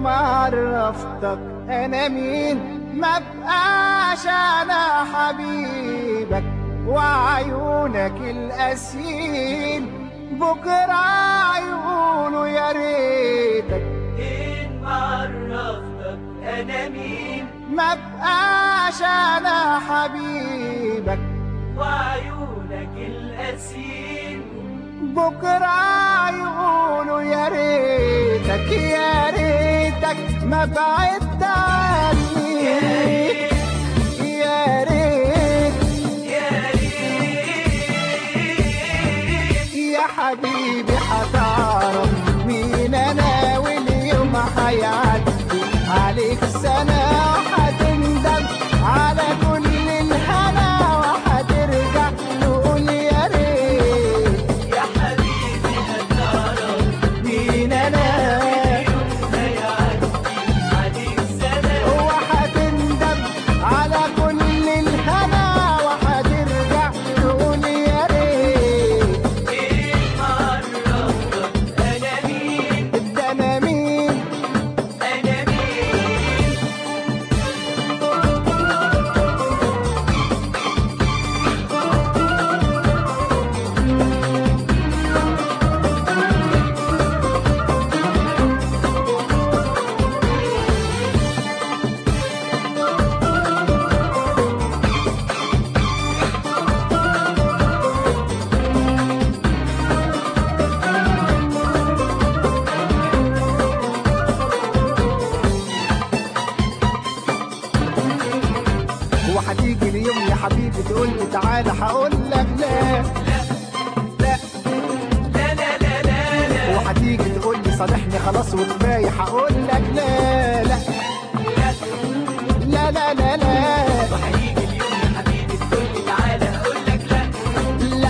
يوم عرفتك انا مين ما بقاش انا حبيبك وعيونك القاسيين بكره عيونه يا ريتك إن عرفتك أنا مين ما بقاش انا حبيبك وعيونك القاسين بكرة عيونه يا ريتك يا ريتك ما بعدت عني يا ريت يا ريت يا ريت يا حبيبي هتعرف مين انا واليوم هيعدي عليك سنة وهتندم على كل الهنا وهترجع تقول يا ريت يا حبيبي هتعرف مين انا هيعدي عليك سنة هو هتندم على كل الهنا وهترجع تقول يا ريت إن عرفتك أنا مين ده انا مين أنا مين هو هتيجي اليوم يا حبيبي تقول لي تعالى هقول لك لا لا لا لا لا لا لا هو هتيجي تقول لي صالحني خلاص وكفايه هقول لك لا لا لا لا لا لا وهيجي اليوم يا حبيبي تقول لي تعالى أقول لك لا لا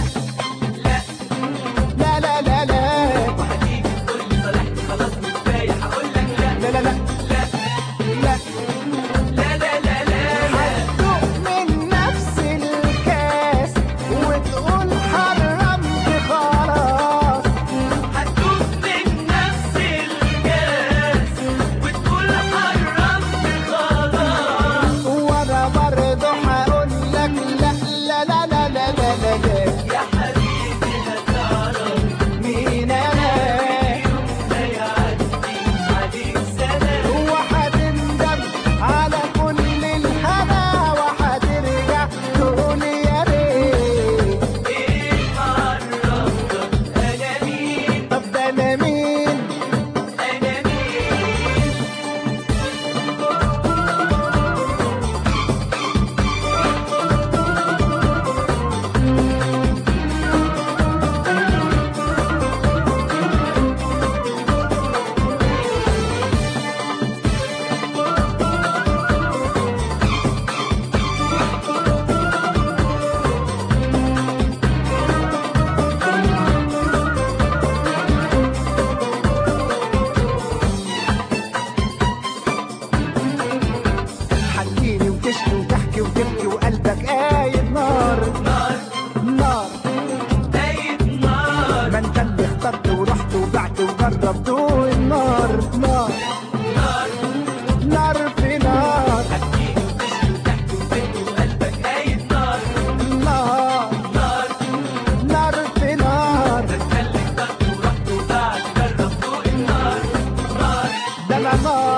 لا لا لا لا لا وهتيجي تقول لي صالحني خلاص كفاية هقول لك لا لا لا لا لا لا لا لا لا لا هتدوق من نفس الكاس وتقول حرمت خلاص هتدوب من نفس الكاس وتقول حرمت خلاص وانا برضه هقول لك لا لا لا لا لا لا لا لا يا حبيبي هتعرف مين انا يوم ما يعدي عليك سنة وهتندم على كل الهنا وهترجع تقول يا ريت إيه عرفتك أنا مين طب ده انا مين أنا مين حكيني وتشكي وتحكي وتبكي وقلبك قايد نار نار نار دايب نار ما انت اللي اخترت ورحت وبعت وجرب دوق النار نار نار نار في نار حكيني وتشكي وتحكي وتبكي وقلبك قايد نار نار نار نار في نار تتكلم ضغط ورحت وبعد جرب ضوء النار نار ده انا نار